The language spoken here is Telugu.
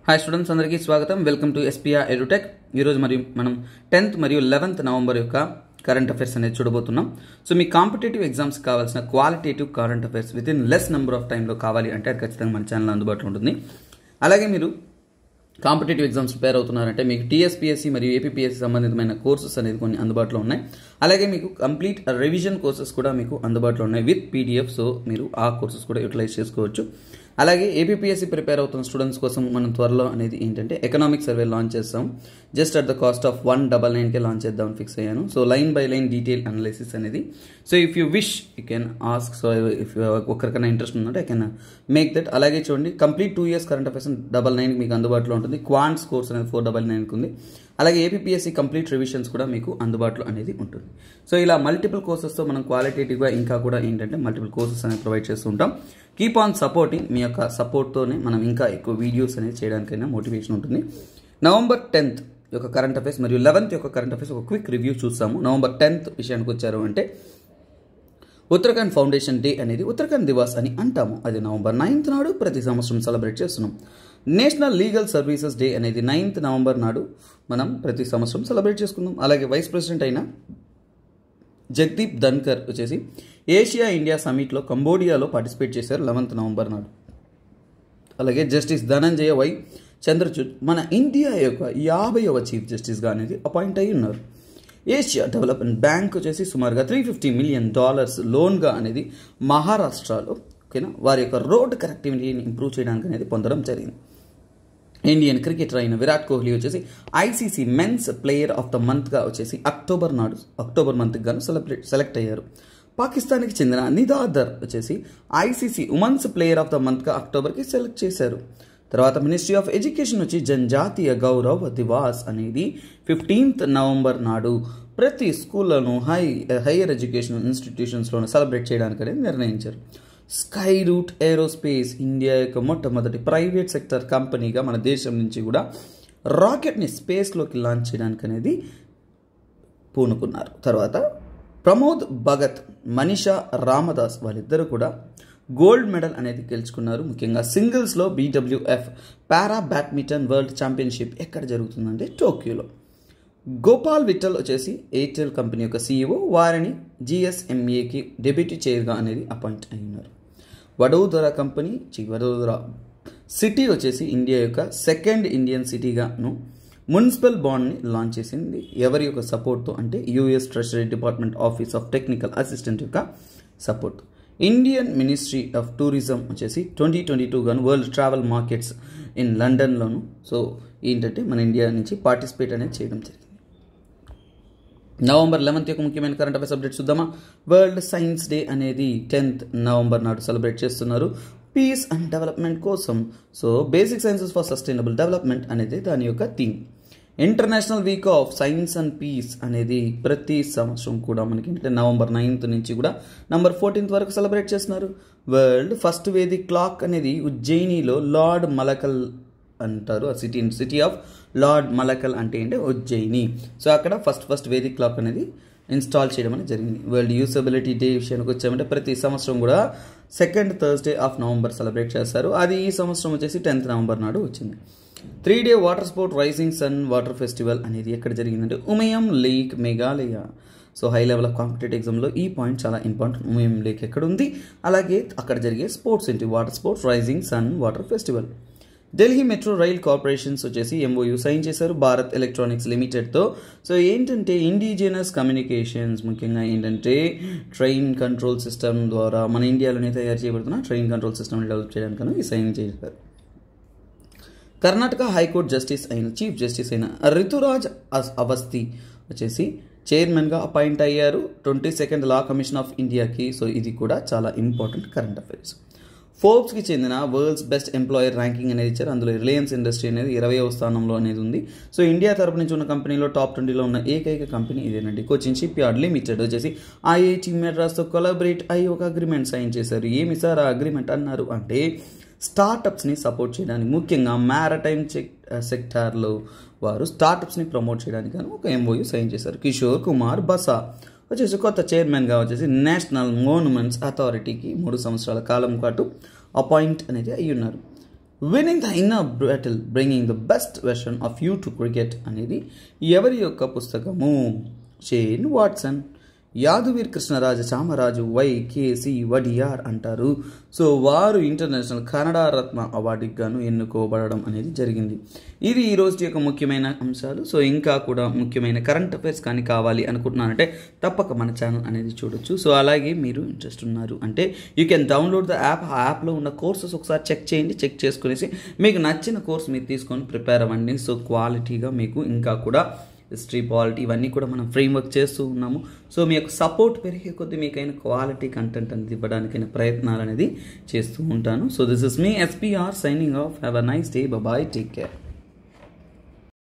హాయ్ స్టూడెంట్స్ అందరికీ స్వాగతం వెల్కమ్ టు ఎస్పీఆర్ ఎడుటెక్ ఈరోజు మరి మనం టెన్త్ మరియు లెవెన్త్ నవంబర్ యొక్క కరెంట్ అఫైర్స్ అనేది చూడబోతున్నాం సో మీ కాంపిటేటివ్ ఎగ్జామ్స్ కావాల్సిన qualitative current affairs with in less number of టైంలో కావాలి అంటే అది ఖచ్చితంగా మన ఛానల్ అందుబాటులో ఉంటుంది అలాగే మీరు కాంపిటేటివ్ ఎగ్జామ్స్ ప్రిపేర్ అవుతున్నారంటే మీకు టీఎస్పీఎస్సీ మరియు ఏపీఎస్సీ సంబంధితమైన కోర్సెస్ అనేది కొన్ని అందుబాటులో ఉన్నాయి అలాగే మీకు కంప్లీట్ రివిజన్ కోర్సెస్ కూడా మీకు అందుబాటులో ఉన్నాయి విత్ పీడిఎఫ్ సో మీరు ఆ కోర్సెస్ కూడా యూటిలైజ్ చేసుకోవచ్చు అలాగే ఏపీఎస్సీ ప్రిపేర్ అవుతున్న స్టూడెంట్స్ కోసం మనం త్వరలో అనేది ఏంటంటే ఎకనామిక్ సర్వే లాంచ్ చేస్తాం just at the cost of one double నైన్కే లాంచ్ చేద్దామని ఫిక్స్ అయ్యాను so line by line detail analysis అనేది so if you wish you can ask so if ఒక్కరికైనా ఇంట్రెస్ట్ ఉందంటే ఐ కెన్ మేక్ దట్ అలాగే చూడండి complete two years current affairs double nine మీకు అందుబాటులో ఉంటుంది క్వాంట్స్ కోర్స్ అనేది ఫోర్ డబల్ నైన్కి ఉంది అలాగే ఏపీఎస్సీ కంప్లీట్ రివిజన్స్ కూడా మీకు అందుబాటులో అనేది ఉంటుంది సో ఇలా మల్టిపుల్ కోర్సెస్తో మనం క్వాలిటేటివ్గా ఇంకా కూడా ఏంటంటే మల్టిపుల్ కోర్సెస్ అనేది ప్రొవైడ్ చేస్తూ ఉంటాం కీప్ ఆన్ సపోర్టింగ్ మీ యొక్క సపోర్ట్తోనే మనం ఇంకా ఎక్కువ వీడియోస్ అనేది చేయడానికైనా మోటివేషన్ ఉంటుంది నవంబర్ టెన్త్ యొక్క కరెంట్ అఫైర్స్ మరియు లెవెన్త్ యొక్క కరెంట్ అఫైర్స్ ఒక క్విక్ రివ్యూ చూస్తాము నవంబర్ టెన్త్ విషయానికి వచ్చారు అంటే ఉత్తరాఖండ్ ఫౌండేషన్ డే అనేది ఉత్తరాఖండ్ దివాస్ అని అంటాము అది నవంబర్ నైన్త్ నాడు ప్రతి సంవత్సరం సెలబ్రేట్ చేస్తున్నాం నేషనల్ లీగల్ సర్వీసెస్ డే అనేది నైన్త్ నవంబర్ నాడు మనం ప్రతి సంవత్సరం సెలబ్రేట్ చేసుకుందాం అలాగే వైస్ ప్రెసిడెంట్ అయిన జగదీప్ ధన్కర్ వచ్చేసి ఏషియా ఇండియా సమిట్లో కంబోడియాలో పార్టిసిపేట్ చేశారు లెవెన్త్ నవంబర్ నాడు అలాగే జస్టిస్ ధనంజయ వై చంద్రచూడ్ మన ఇండియా యొక్క యాభైవ చీఫ్ జస్టిస్గా అనేది అపాయింట్ అయి ఉన్నారు ఏషియా డెవలప్మెంట్ బ్యాంక్ వచ్చేసి సుమారుగా త్రీ ఫిఫ్టీ మిలియన్ డాలర్స్ లోన్గా అనేది మహారాష్ట్రలో ఓకేనా వారి యొక్క రోడ్ కనెక్టివిటీని ఇంప్రూవ్ చేయడానికి అనేది పొందడం జరిగింది ఇండియన్ క్రికెటర్ అయిన విరాట్ కోహ్లీ వచ్చేసి ICC men's player of the మంత్గా వచ్చేసి అక్టోబర్ నాడు అక్టోబర్ మంత్కి గాను సెలబ్రేట్ సెలెక్ట్ అయ్యారు పాకిస్తాన్కి చెందిన నిదాదర్ వచ్చేసి ICC women's player of the మంత్గా అక్టోబర్కి select చేశారు తర్వాత మినిస్ట్రీ ఆఫ్ ఎడ్యుకేషన్ వచ్చి జనజాతీయ గౌరవ్ దివాస్ అనేది ఫిఫ్టీన్త్ నవంబర్ నాడు ప్రతి స్కూళ్ళను హై హైయర్ ఎడ్యుకేషన్ ఇన్స్టిట్యూషన్స్లోనూ సెలబ్రేట్ చేయడానికి అనేది నిర్ణయించారు స్కై రూట్ ఏరోస్పేస్ ఇండియా యొక్క మొట్టమొదటి ప్రైవేట్ సెక్టర్ కంపెనీగా మన దేశం నుంచి కూడా రాకెట్ని స్పేస్లోకి లాంచ్ చేయడానికి అనేది పూనుకున్నారు తర్వాత ప్రమోద్ భగత్ మనీషా రామదాస్ వాళ్ళిద్దరూ కూడా గోల్డ్ మెడల్ అనేది గెలుచుకున్నారు ముఖ్యంగా సింగిల్స్లో BWF para badminton world championship ఎక్కడ జరుగుతుందంటే టోక్యోలో గోపాల్ విఠల్ వచ్చేసి ఎయిర్టెల్ కంపెనీ యొక్క సీఈఓ వారిని జిఎస్ఎంఏకి డెప్యూటీ చైర్గా అనేది అపాయింట్ అయినారు వడోదర కంపెనీ వడోదర సిటీ వచ్చేసి ఇండియా యొక్క సెకండ్ ఇండియన్ సిటీగాను మున్సిపల్ బాండ్ని లాంచ్ చేసింది ఎవరి యొక్క సపోర్ట్తో అంటే US treasury department office of technical assistant యొక్క support Indian ministry of tourism వచ్చేసి ట్వంటీ ట్వంటీ టూ గాను వరల్డ్ ట్రావెల్ మార్కెట్స్ ఇన్ లండన్లోను సో ఏంటంటే మన ఇండియా నుంచి పార్టిసిపేట్ అనేది చేయడం జరిగింది నవంబర్ లెవెన్త్ యొక్క ముఖ్యమైన కరెంట్ అఫైర్స్ అప్డేట్ చూద్దామా వరల్డ్ సైన్స్ డే అనేది టెన్త్ నవంబర్ నాడు సెలబ్రేట్ చేస్తున్నారు పీస్ అండ్ డెవలప్మెంట్ కోసం so basic sciences for sustainable development అనేది దాని యొక్క theme international week of science and peace అనేది ప్రతి సంవత్సరం కూడా మనకి ఏంటంటే నవంబర్ నైన్త్ నుంచి కూడా నంబర్ ఫోర్టీన్త్ వరకు సెలబ్రేట్ చేస్తున్నారు వరల్డ్ ఫస్ట్ వేది క్లాక్ అనేది ఉజ్జయినిలో లార్డ్ మలకల్ అంటారు ఆ city city of Lord Mahakal అంటే ఏంటి ఉజ్జయిని సో అక్కడ ఫస్ట్ ఫస్ట్ వేదిక్ క్లాక్ అనేది ఇన్స్టాల్ చేయడం అనేది జరిగింది వరల్డ్ యూసబిలిటీ డే విషయానికి వచ్చామంటే ప్రతి సంవత్సరం కూడా second Thursday of November celebrate చేస్తారు అది ఈ సంవత్సరం వచ్చేసి టెన్త్ నవంబర్ నాడు వచ్చింది three day water sport rising sun water festival అనేది ఎక్కడ జరిగిందంటే Umiam lake Meghalaya so high level of competitive ఎగ్జామ్లో ఈ పాయింట్ చాలా ఇంపార్టెంట్ ఉమయం లేక్ ఎక్కడ ఉంది అలాగే అక్కడ జరిగే స్పోర్ట్స్ ఏంటి water sports rising sun water festival Delhi metro rail corporations వచ్చేసి ఎంఓయూ సైన్ చేశారు భారత్ ఎలక్ట్రానిక్స్ లిమిటెడ్తో సో ఏంటంటే ఇండిజినస్ కమ్యూనికేషన్స్ ముఖ్యంగా ఏంటంటే ట్రైన్ కంట్రోల్ సిస్టమ్ ద్వారా మన ఇండియాలోనే తయారు చేయబడుతున్న ట్రైన్ కంట్రోల్ సిస్టమ్ డెవలప్ చేయడానికి ఈ సైన్ చేశారు కర్ణాటక హైకోర్టు జస్టిస్ అయిన చీఫ్ జస్టిస్ అయిన రితురాజ్ అవస్థి వచ్చేసి చైర్మన్గా అపాయింట్ అయ్యారు twenty second law commission of ఇండియాకి సో ఇది కూడా చాలా ఇంపార్టెంట్ కరెంట్ అఫైర్స్ ఫోర్బ్స్కి చెందిన వరల్డ్స్ బెస్ట్ ఎంప్లాయర్ ర్యాంకింగ్ అనేది ఇచ్చారు అందులో రిలయన్స్ ఇండస్ట్రీ అనేది ఇరవైవ స్థానంలో అనేది ఉంది సో ఇండియా తరపు నుంచి ఉన్న కంపెనీలో టాప్ ట్వంటీలో ఉన్న ఏకైక కంపెనీ ఇదేనండి కోచింగ్ షిప్ యార్డ్ లిమిటెడ్ వచ్చేసి ఐఐటి మెడ్రాస్తో కొలాబరేట్ అయ్యి ఒక అగ్రిమెంట్ సైన్ చేశారు ఏమి సార్ ఆ అగ్రిమెంట్ అన్నారు అంటే స్టార్టప్స్ని సపోర్ట్ చేయడానికి ముఖ్యంగా మ్యారటైమ్ చెక్ సెక్టార్లో వారు స్టార్టప్స్ని ప్రమోట్ చేయడానికి ఒక ఎంఓయూ సైన్ చేశారు కిషోర్ కుమార్ బసా వచ్చేసి కొత్త చైర్మన్గా వచ్చేసి నేషనల్ మోనుమెంట్స్ అథారిటీకి మూడు సంవత్సరాల కాలం పాటు అపాయింట్ అనేది అయ్యి ఉన్నారు winning the inner battle bringing the best version of you to cricket అనేది ఎవరి యొక్క పుస్తకము Shane Watson Yaduveer Krishnaraja Chamaraja Y K C Wadiyar అంటారు సో వారు ఇంటర్నేషనల్ కన్నడ రత్న అవార్డుకి గాను ఎన్నుకోబడడం అనేది జరిగింది ఇది ఈ రోజు యొక్క ముఖ్యమైన అంశాలు సో ఇంకా కూడా ముఖ్యమైన కరెంట్ అఫైర్స్ కానీ కావాలి అనుకుంటున్నానంటే తప్పక మన ఛానల్ అనేది చూడొచ్చు సో అలాగే మీరు ఇంట్రెస్ట్ ఉన్నారు అంటే you can download the app ఆ యాప్లో ఉన్న కోర్సెస్ ఒకసారి చెక్ చేయండి చెక్ చేసుకునేసి మీకు నచ్చిన కోర్స్ మీరు తీసుకొని ప్రిపేర్ అవ్వండి సో క్వాలిటీగా మీకు ఇంకా కూడా హిస్టరీ పాలిటీ ఇవన్నీ కూడా మనం ఫ్రేమ్వర్క్ చేస్తూ ఉన్నాము సో మీ యొక్క సపోర్ట్ పెరిగే కొద్దీ మీకైనా క్వాలిటీ కంటెంట్ అనేది ఇవ్వడానికైనా ప్రయత్నాలు అనేది చేస్తూ ఉంటాను so this is me SPR signing off have a nice day bye take care